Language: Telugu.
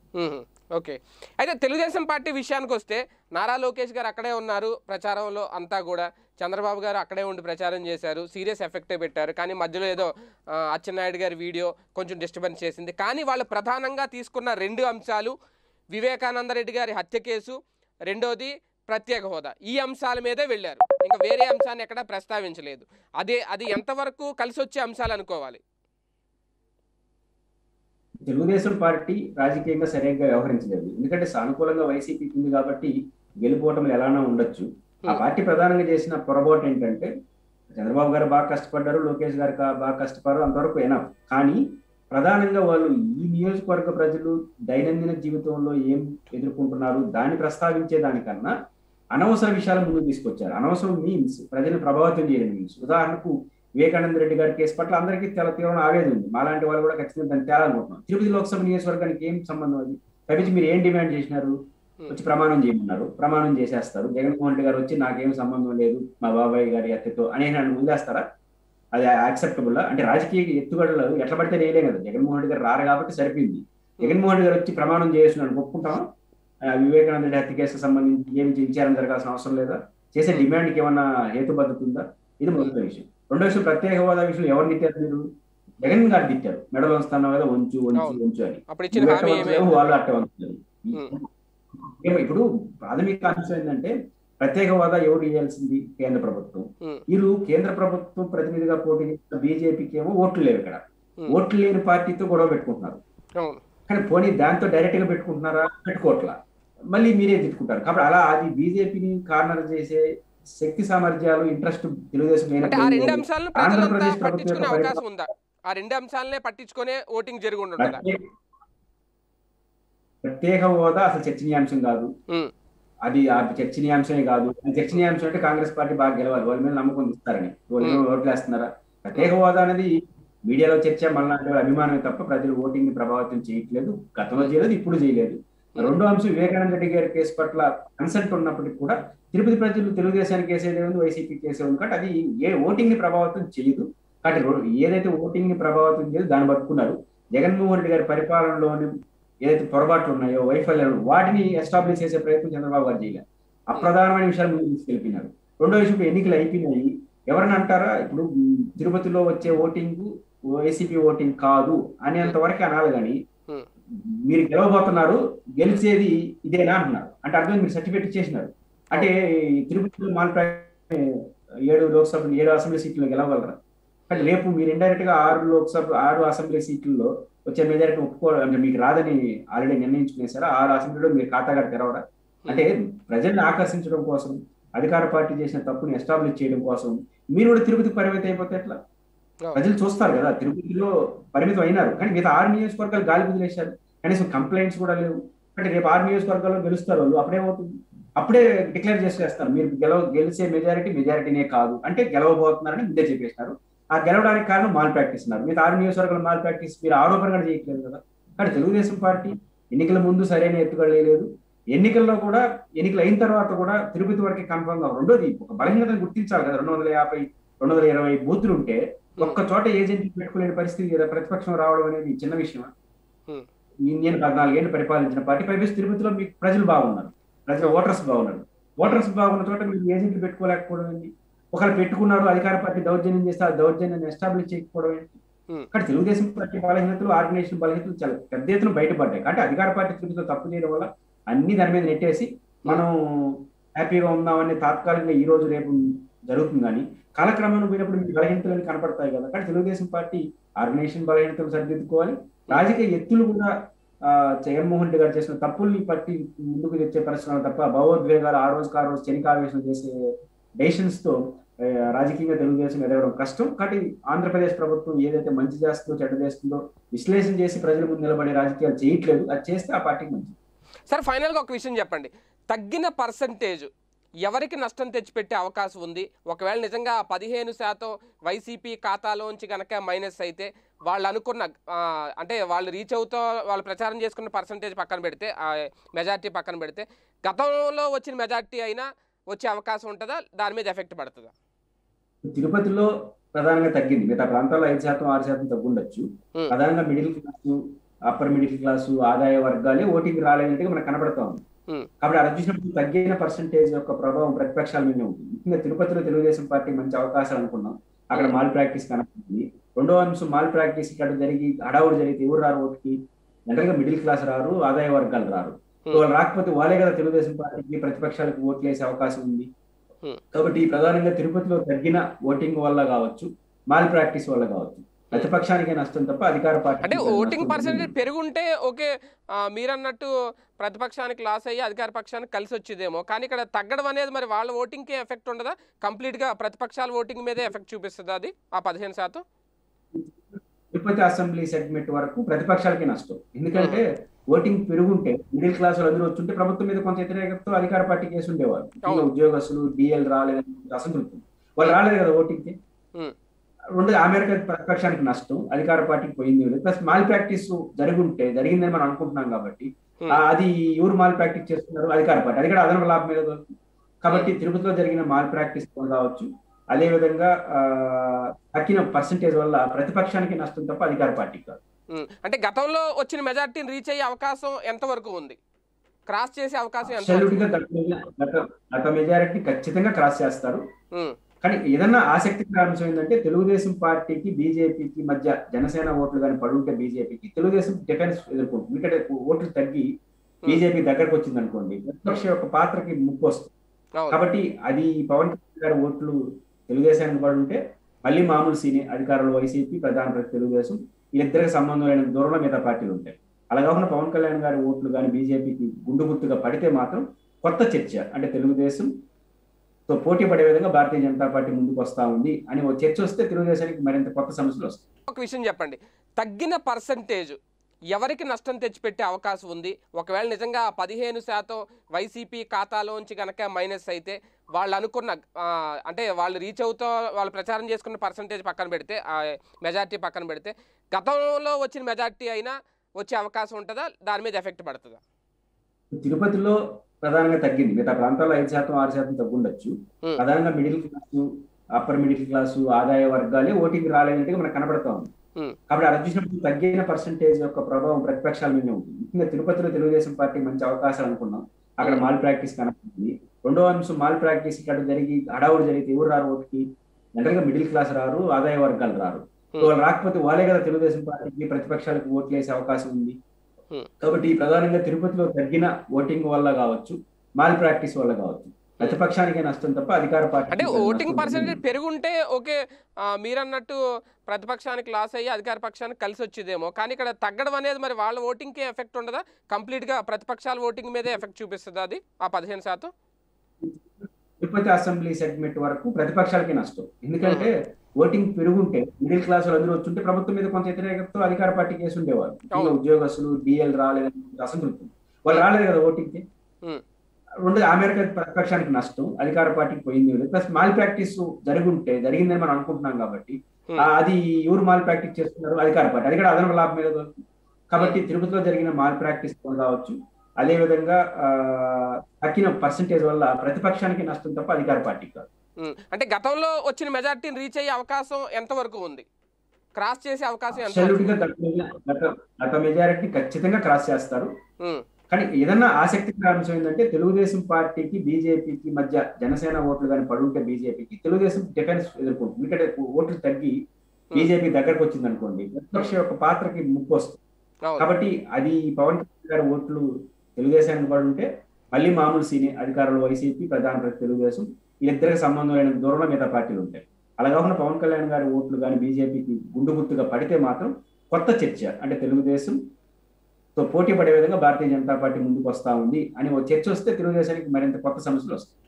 మ్మ్. ఓకే అయితే తెలుగుదేశం పార్టీ విషయానికి వస్తే నారా లోకేష్ గారు అక్కడే ఉన్నారు ప్రచారంలో అంతా కూడా చంద్రబాబు గారు అక్కడే ఉండి ప్రచారం చేశారు సీరియస్ ఎఫెక్టే పెట్టారు కానీ మధ్యలో ఏదో ఆ, అచ్చెన్నాయుడు గారి వీడియో కొంచెం డిస్టర్బెన్స్ చేసింది కానీ వాళ్ళు ప్రధానంగా తీసుకున్న రెండు అంశాలు వివేకానంద రెడ్డి గారి హత్య కేసు రెండోది ప్రత్యేక హోదా ఈ అంశాల మీదే వెళ్ళారు ఇంకా వేరే అంశాన్ని ఎక్కడా ప్రస్తావించలేదు అదే అది ఎంతవరకు కలిసి వచ్చే అంశాలు అనుకోవాలి తెలుగుదేశం పార్టీ రాజకీయంగా సరిగ్గా వ్యవహరించలేదు ఎందుకంటే సానుకూలంగా వైసీపీకి ఉంది కాబట్టి గెలుపోవటం ఎలానో ఉండొచ్చు ఆ పార్టీ ప్రధానంగా చేసిన పొరపాటు ఏంటంటే చంద్రబాబు గారు బాగా కష్టపడ్డారు లోకేష్ గారు కా- బాగా కష్టపడారు అంతవరకు ఎనఫ్ కానీ ప్రధానంగా వాళ్ళు ఈ నియోజకవర్గ ప్రజలు దైనందిన జీవితంలో ఏం ఎదుర్కొంటున్నారు దాన్ని ప్రస్తావించే దానికన్నా అనవసర విషయాలు ముందుకు తీసుకొచ్చారు అనవసరం మీన్స్ ప్రజలను ప్రభావితం చేయడం మీన్స్ ఉదాహరణకు వివేకానంద రెడ్డి గారి కేసు పట్ల అందరికీ చాలా తీవ్రమైన ఆవేదన ఉంది మాలాంటి వాళ్ళు కూడా ఖచ్చితంగా దాన్ని తేలాలనుకుంటున్నాం తిరుపతి లోక్సభ నియోజకవర్గానికి ఏం సంబంధం అది తప్పించి మీరు ఏం డిమాండ్ చేసినారు వచ్చి ప్రమాణం చేయమన్నారు ప్రమాణం చేసేస్తారు జగన్మోహన్ రెడ్డి గారు వచ్చి నాకేం సంబంధం లేదు మా బాబాయ్ గారి హత్యతో అని నన్ను వదిలేస్తారా అది యాక్సెప్టబుల్ అంటే రాజకీయ ఎత్తుగడలు ఎట్లా పడితే వేయలే కదా జగన్మోహన్ రెడ్డి గారు రారు కాబట్టి సరిపోయింది జగన్మోహన్ రెడ్డి గారు వచ్చి ప్రమాణం చేస్తున్నాను ఒప్పుకుంటాం వివేకానంద రెడ్డి హత్య కేసుకు సంబంధించి ఏమి విచారణ జరగాల్సిన అవసరం లేదా చేసే డిమాండ్కి ఏమన్నా హేతుబద్ధత ఉందా ఇది మొదటి విషయం రెండో విషయం ప్రత్యేక హోదా విషయంలో ఎవరు తిట్టారు మీరు జగన్ గారు తిట్టారు మెడల్ వంచుతున్నావు కదా ఉంచు ఉంచు అవును. ఉంచు అని అప్పుడు ఇచ్చిన నువ్వు హామీ ఎట్ట వంచలేవు, ఏమైంది వాళ్ళు అట్ట వంచుతారు ఉమ్. ఏమో ఇప్పుడు ప్రాథమిక అంశం ఏంటంటే ప్రత్యేక హోదా ఎవరు ఇవ్వాల్సింది కేంద్ర ప్రభుత్వం ఉమ్. వీరు కేంద్ర ప్రభుత్వం ప్రతినిధిగా పోటీ చేసిన బీజేపీకి ఏమో ఓట్లు లేవు ఇక్కడ ఉమ్. ఓట్లు లేని పార్టీతో గొడవ పెట్టుకుంటున్నారు అవును కానీ పోనీ దాంతో డైరెక్ట్ గా పెట్టుకుంటున్నారా పెట్టుకోవట్లా మళ్ళీ మీరే తిట్టుకుంటారు కాబట్టి అలా అది బీజేపీని కార్నర్ చేసే శక్తి సామర్థ్యాలు ఇంట్రెస్ట్ తెలుగుదేశం అంటే ఆ రెండు లేనప్పుడు అంశాలను ప్రజలంతా ఆంధ్రప్రదేశ్ ప్రభుత్వం పట్టించుకునే యొక్క అవకాశం ఉందా ఆ రెండు అంశాలనే పట్టించుకునే ఓటింగ్ జరిగి ఉంటుందా ప్రత్యేక ప్రత్యేక హోదా అసలు చర్చనీయాంశం కాదు ఉమ్. అది ఆ చర్చనీయాంశమే కాదు అది చర్చనీయాంశం అంటే కాంగ్రెస్ పార్టీ బాగా గెలవాలి వాళ్ళ మీద నమ్మకం ఇస్తారని వాళ్ళు Hmm. ఓట్లు వేస్తున్నారా ప్రత్యేక హోదా అనేది మీడియాలో చర్చ మళ్ళీ అభిమానమే తప్ప ప్రజలు ఓటింగ్ ని ప్రభావితం చేయట్లేదు గతంలో చేయలేదు ఇప్పుడు చేయలేదు రెండో అంశం వివేకానంద రెడ్డి గారి కేసు పట్ల కన్సెంట్ ఉన్నప్పటికీ కూడా తిరుపతి ప్రజలు తెలుగుదేశానికి వేసేది ఉంది వైసీపీకి వేసేది ఉంది కాబట్టి అది ఏ ఓటింగ్ ని ప్రభావితం చేయదు కాబట్టి రో- ఏదైతే ఓటింగ్ ని ప్రభావితం చేయదు దాన్ని పట్టుకున్నారు జగన్మోహన్ రెడ్డి గారి పరిపాలనలోని ఏదైతే పొరపాట్లు ఉన్నాయో వైఫల్యాలు వాటిని ఎస్టాబ్లిష్ చేసే ప్రయత్నం చంద్రబాబు గారు చేయలేదు అప్రధానమైన విషయాలు ముందుకు తీసుకెళ్ళిపోయినారు రెండో విషయం ఇప్పుడు ఎన్నికలు అయిపోయినాయి ఎవరిని అంటారా ఇప్పుడు ఉమ్, తిరుపతిలో వచ్చే ఓటింగ్ వైసీపీ ఓటింగ్ కాదు అనేంత వరకు అనాలి కానీ Hmm. మీరు గెలవబోతున్నారు గెలిచేది ఇదేనా అంటున్నారు అంటే అర్థం మీరు సర్టిఫికేట్ ఇచ్చేసినారు అంటే ఈ తిరుపతిలో మాల్పా ఏడు లోక్సభ ఏడు అసెంబ్లీ సీట్లు గెలవగలరా కానీ రేపు మీరు ఇండైరెక్ట్ గా ఆరు లోక్సభ ఆరు అసెంబ్లీ సీట్లలో వచ్చే మెజారిటీ ఒప్పుకో అంటే మీకు రాదని ఆల్రెడీ నిర్ణయించుకునేసారా ఆరు అసెంబ్లీలో మీరు ఖాతాగా తెరవరా అంటే ప్రజల్ని ఆకర్షించడం కోసం అధికార పార్టీ చేసిన తప్పుని ఎస్టాబ్లిష్ చేయడం కోసం మీరు కూడా తిరుపతికి పరిమితం అయిపోతే ఎట్లా అవును. ప్రజలు చూస్తారు కదా తిరుపతిలో పరిమితం అయినారు కానీ మిగతా ఆరు నియోజకవర్గాలు గాలి వదిలేశారు కనీసం కంప్లైంట్స్ కూడా లేవు అంటే రేపు ఆరు నియోజకవర్గాల్లో గెలుస్తారు వాళ్ళు అప్పుడేమవుతుంది అప్పుడే డిక్లేర్ చేసేస్తారు మీరు గెలవ గెలిచే మెజారిటీ మెజారిటీనే కాదు అంటే గెలవబోతున్నారని ముందే చెప్పేసినారు ఆ గెలవడానికి కారణం మాల్ ప్రాక్టీస్ ఉన్నారు మిగతా ఆరు నియోజకవర్గాల మాల్ ప్రాక్టీస్ మీరు ఆరోపణ కూడా చేయట్లేదు కదా కానీ తెలుగుదేశం పార్టీ ఎన్నికల ముందు సరైన ఎత్తుగడ లేదు ఎన్నికల్లో కూడా ఎన్నికలు అయిన తర్వాత కూడా తిరుపతి వరకు కన్ఫర్మ్ గా రెండోది ఒక బలహీనతను గుర్తించాలి కదా రెండు వందల యాభై రెండు వందల ఇరవై బూతులు ఉంటే ఒక్క చోట ఏజెంట్ పెట్టుకోలేని పరిస్థితి కదా ప్రతిపక్షం రావడం అనేది చిన్న విషయమా Hmm. నేను పద్నాలుగేళ్ళు పరిపాలించిన పార్టీ పైపేసి తిరుపతిలో మీకు ప్రజలు బాగున్నారు ప్రజలు ఓటర్స్ బాగున్నారు ఓటర్స్ బాగున్న చోట మీరు ఏజెంట్లు పెట్టుకోలేకపోవడం ఏంటి ఒకరు పెట్టుకున్నారు అధికార పార్టీ దౌర్జన్యం చేస్తే ఆ దౌర్జన్యాన్ని ఎస్టాబ్లిష్ చేయకపోవడం ఏంటి Hmm. కానీ తెలుగుదేశం పార్టీ బలహీనతలు ఆర్గనైజేషన్ బలహీనతలు చాలా పెద్ద ఎత్తున బయటపడ్డాయి అంటే అధికార పార్టీ తిరుగుతూ తప్పు చేయడం వల్ల అన్ని దాని మీద నెట్టేసి మనం హ్యాపీగా ఉందామని తాత్కాలికంగా ఈ రోజు రేపు జరుగుతుంది కానీ కాలక్రమంలో పోయినప్పుడు మీకు బలహీనతలు కనపడతాయి కదా కానీ తెలుగుదేశం పార్టీ ఆర్గనైజేషన్ బలహీనతలు సరిదిద్దుకోవాలి రాజకీయ ఎత్తులు కూడా ఆ, జగన్మోహన్ రెడ్డి గారు చేసిన తప్పుల్ని పట్టి ముందుకు తెచ్చే పరిశ్రమ తప్ప భావోద్వేగాలు ఆ రోజుకి ఆ రోజు చెనికావేశం చేసే డెసిషన్స్ తో ఆ, రాజకీయంగా తెలుగుదేశం ఎదగడం కష్టం కాబట్టి ఆంధ్రప్రదేశ్ ప్రభుత్వం ఏదైతే మంచి చేస్తుందో చెడ్డ చేస్తుందో విశ్లేషణ చేసి ప్రజల ముందు నిలబడే రాజకీయాలు చేయట్లేదు అది చేస్తే ఆ పార్టీకి మంచిది సార్ ఫైనల్గా ఒక విషయం చెప్పండి తగ్గిన పర్సంటేజ్ ఎవరికి నష్టం తెచ్చిపెట్టే అవకాశం ఉంది ఒకవేళ నిజంగా ఆ పదిహేను శాతం వైసీపీ ఖాతాలోంచి కనుక మైనస్ అయితే వాళ్ళు అనుకున్న ఆ, అంటే వాళ్ళు రీచ్ అవుతూ వాళ్ళు ప్రచారం చేసుకున్న పర్సంటేజ్ పక్కన పెడితే మెజార్టీ పక్కన పెడితే గతంలో వచ్చిన మెజార్టీ అయినా వచ్చే అవకాశం ఉంటుందా దాని మీద ఎఫెక్ట్ పడుతుందా తిరుపతిలో ప్రధానంగా తగ్గింది మిగతా ప్రాంతాల్లో ఐదు శాతం ఆరు శాతం తగ్గుండొచ్చు Hmm. ప్రధానంగా middle class upper middle class ఆదాయ వర్గాలే ఓటింగ్ రాలేనట్టుగా మనకు కనబడతా ఉంది Hmm. కాబట్టి అలా చూసినప్పుడు తగ్గిన పర్సంటేజ్ యొక్క ప్రభావం ప్రతిపక్షాల మీద ఉంటుంది ముఖ్యంగా తిరుపతిలో తెలుగుదేశం పార్టీ మంచి అవకాశాలు అనుకున్నాం అక్కడ Hmm. మాల్ ప్రాక్టీస్ కనబడుతుంది రెండో అంశం మాల్ ప్రాక్టీస్ ఇక్కడ జరిగి హడావుడు జరిగితే ఎవరు రారు ఓటుకి జనరల్ గా మిడిల్ క్లాస్ రారు ఆదాయ వర్గాలు రారు సో వాళ్ళు రాకపోతే వాళ్ళే కదా తెలుగుదేశం పార్టీకి ప్రతిపక్షాలకు ఓట్లు వేసే అవకాశం ఉంది Hmm. కాబట్టి ప్రధానంగా తిరుపతిలో తగ్గిన ఓటింగ్ వల్ల కావచ్చు మాల్ ప్రాక్టీస్ వల్ల కావచ్చు ప్రతిపక్షానికే నష్టం తప్ప అధికార పార్టీ అంటే ఓటింగ్ పర్సెంటేజ్ పెరుగుంటే ఓకే ఆ, మీరన్నట్టు ప్రతిపక్షానికి లాస్ అయ్యి అధికార పక్షానికి కలిసి వచ్చేదేమో కానీ ఇక్కడ తగ్గడం అనేది మరి వాళ్ళ ఓటింగ్కే ఎఫెక్ట్ ఉండదా కంప్లీట్గా ప్రతిపక్షాల ఓటింగ్ మీదే ఎఫెక్ట్ చూపిస్తుంది అది ఆ పదిహేను శాతం తిరుపతి అసెంబ్లీ సెగ్మెంట్ వరకు ప్రతిపక్షాలకి నష్టం ఎందుకంటే ఓటింగ్ పెరుగుంటే మిడిల్ క్లాస్ అందరూ వచ్చుంటే ప్రభుత్వం మీద కొంత వ్యతిరేకతతో అధికార పార్టీ కేసు ఉండేవారు ఇంకా అవును. ఉద్యోగస్తులు డిఎల్ రాలేదని అసంతృప్తి వాళ్ళు రాలేదు కదా ఓటింగ్ కి Hmm. రెండు ఆ మేరకు ప్రతిపక్షానికి నష్టం అధికార పార్టీకి పోయింది ప్లస్ మాల్ ప్రాక్టీస్ జరుగుంటే జరిగిందని మనం అనుకుంటున్నాం కాబట్టి Hmm. ఆ, అది ఎవరు మాల్ ప్రాక్టీస్ చేస్తున్నారు అధికార పార్టీ అది కూడా అదనపు లాభం మీద దొరుకుతుంది. కాబట్టి తిరుపతిలో జరిగిన మాల్ ప్రాక్టీస్ కావచ్చు అదే విధంగా ఆ, తక్కిన పర్సంటేజ్ వల్ల ప్రతిపక్షానికి నష్టం తప్ప అధికార పార్టీకి కాదు ఉమ్, అంటే గతంలో వచ్చిన మెజార్టీని రీచ్ అయ్యే అవకాశం ఎంతవరకు ఉంది క్రాస్ చేసే అవకాశం ఎంత అబ్సల్యూట్ గా గత మెజా- గత- గత మెజారిటీ ఖచ్చితంగా క్రాస్ చేస్తారు కానీ ఏదన్నా ఆసక్తికర అంశం ఏంటంటే తెలుగుదేశం పార్టీకి బీజేపీకి మధ్య జనసేన ఓట్లు కానీ పడుంటే బీజేపీకి తెలుగుదేశం డిఫెన్స్ ఎదుర్కొంటుంది ఎందుకంటే ఓట్లు తగ్గి బీజేపీ దగ్గరకు వచ్చింది అనుకోండి ప్రతిపక్ష యొక్క పాత్రకి ముప్పు వస్తుంది అవును కాబట్టి అది పవన్ కళ్యాణ్ గారి ఓట్లు తెలుగుదేశానికి పడుంటే మళ్ళీ మామూలు సీని అధికారంలో వైసీపీ ప్రధాన ప్రతి తెలుగుదేశం వీళ్ళిద్దరికి సంబంధం లేని దూరంలో మిగతా పార్టీలు ఉంటాయి అలా కాకుండా పవన్ కళ్యాణ్ గారి ఓట్లు కానీ బీజేపీకి గుండు గుర్తుగా పడితే మాత్రం కొత్త చర్చ అంటే తెలుగుదేశం తో పోటీ పడే విధంగా భారతీయ జనతా పార్టీ ముందుకు వస్తా ఉంది అని ఓ చర్చ వస్తే తెలుగుదేశానికి మరింత కొత్త సమస్యలు వస్తాయి ఒక విషయం చెప్పండి తగ్గిన పర్సంటేజ్ ఎవరికి నష్టం తెచ్చిపెట్టే అవకాశం ఉంది ఒకవేళ నిజంగా ఆ పదిహేను శాతం వైసీపీ ఖాతాలోంచి కనుక మైనస్ అయితే వాళ్ళు అనుకున్న ఆ, అంటే వాళ్ళు రీచ్ అవుతా వాళ్ళు ప్రచారం చేసుకున్న పర్సంటేజ్ పక్కన పెడితే ఆ మెజార్టీ పక్కన పెడితే గతంలో వచ్చిన మెజార్టీ అయినా వచ్చే అవకాశం ఉంటుందా దాని మీద ఎఫెక్ట్ పడుతుందా తిరుపతిలో ప్రధానంగా తగ్గింది మిగతా ప్రాంతాల్లో ఐదు శాతం ఆరు శాతం తగ్గుండొచ్చు Hmm. ప్రధానంగా middle class upper middle class ఆదాయ వర్గాలే ఓటింగ్ రాలేనట్టుగా మనకు కనబడతా ఉంది Hmm. కాబట్టి అలా చూసినప్పుడు తగ్గిన పర్సంటేజ్ యొక్క ప్రభావం ప్రతిపక్షాల మీద ఉంటుంది ముఖ్యంగా తిరుపతిలో తెలుగుదేశం పార్టీ మంచి అవకాశాలు అనుకున్నాం అక్కడ Hmm. మాల్ ప్రాక్టీస్ కనబడుతుంది రెండో అంశం మాల్ ప్రాక్టీస్ ఇక్కడ జరిగి హడావుడు జరిగితే ఎవరు రారు ఓటుకి జనరల్ గా మిడిల్ క్లాస్ రారు ఆదాయ వర్గాలు రారు సో వాళ్ళు రాకపోతే వాళ్ళే కదా తెలుగుదేశం పార్టీకి ప్రతిపక్షాలకు ఓట్లు వేసే అవకాశం ఉంది Hmm. కాబట్టి ప్రధానంగా తిరుపతిలో తగ్గిన ఓటింగ్ వల్ల కావచ్చు మాల్ ప్రాక్టీస్ వల్ల కావచ్చు ప్రతిపక్షానికే నష్టం తప్ప అధికార పార్టీ అంటే ఓటింగ్ పర్సెంటేజ్ పెరుగుంటే ఓకే ఆ, మీరన్నట్టు ప్రతిపక్షానికి లాస్ అయ్యి అధికార పక్షానికి కలిసి వచ్చేదేమో కానీ ఇక్కడ తగ్గడం అనేది మరి వాళ్ళ ఓటింగ్కే ఎఫెక్ట్ ఉండదా కంప్లీట్గా ప్రతిపక్షాల ఓటింగ్ మీదే ఎఫెక్ట్ చూపిస్తుంది అది ఆ పదిహేను శాతం తిరుపతి అసెంబ్లీ సెగ్మెంట్ వరకు ప్రతిపక్షాలకి నష్టం ఎందుకంటే ఓటింగ్ పెరుగుంటే మిడిల్ క్లాస్ అందరూ వచ్చుంటే ప్రభుత్వం మీద కొంత వ్యతిరేకతతో అధికార పార్టీ కేసు ఉండేవారు ఇంకా అవును. ఉద్యోగస్తులు డిఎల్ రాలేదని అసంతృప్తి వాళ్ళు రాలేదు కదా ఓటింగ్ కి Hmm. రెండు ఆ మేరకు ప్రతిపక్షానికి నష్టం అధికార పార్టీకి పోయింది ప్లస్ మాల్ ప్రాక్టీస్ జరుగుంటే జరిగిందని మనం అనుకుంటున్నాం కాబట్టి Hmm. ఆ, అది ఎవరు మాల్ ప్రాక్టీస్ చేస్తున్నారు అధికార పార్టీ అది కూడా అదనపు లాభం మీద దొరుకుతుంది కాబట్టి తిరుపతిలో జరిగిన మాల్ ప్రాక్టీస్ కావచ్చు అదే విధంగా ఆ, తక్కిన పర్సంటేజ్ వల్ల ప్రతిపక్షానికి నష్టం తప్ప అధికార పార్టీకి కాదు ఉమ్, అంటే గతంలో వచ్చిన మెజార్టీని రీచ్ అయ్యే అవకాశం ఎంతవరకు ఉంది క్రాస్ చేసే అవకాశం ఎంత అబ్సల్యూట్ గా గత మెజా- గత- గత మెజారిటీ ఖచ్చితంగా క్రాస్ చేస్తారు ఉమ్, కానీ ఏదన్నా ఆసక్తికర అంశం ఏంటంటే తెలుగుదేశం పార్టీకి బీజేపీకి మధ్య జనసేన ఓట్లు కానీ పడుంటే బీజేపీకి తెలుగుదేశం డిఫెన్స్ ఎదుర్కొంటుంది ఎందుకంటే ఓట్లు తగ్గి బీజేపీ దగ్గరకు వచ్చింది అనుకోండి ప్రతిపక్ష యొక్క పాత్రకి ముప్పు వస్తుంది అవును కాబట్టి అది పవన్ కళ్యాణ్ గారి ఓట్లు తెలుగుదేశానికి పడుంటే మళ్ళీ మామూలు సీని అధికారంలో వైసీపీ ప్రధాన ప్రతి తెలుగుదేశం వీళ్ళిద్దరికి సంబంధం లేని దూరంలో మిగతా పార్టీలు ఉంటాయి అలా కాకుండా పవన్ కళ్యాణ్ గారి ఓట్లు కానీ బీజేపీకి గుండు గుర్తుగా పడితే మాత్రం కొత్త చర్చ అంటే తెలుగుదేశం తో పోటీ పడే విధంగా భారతీయ జనతా పార్టీ ముందుకు వస్తా ఉంది అని ఓ చర్చ వస్తే తెలుగుదేశానికి మరింత కొత్త సమస్యలు వస్తాయి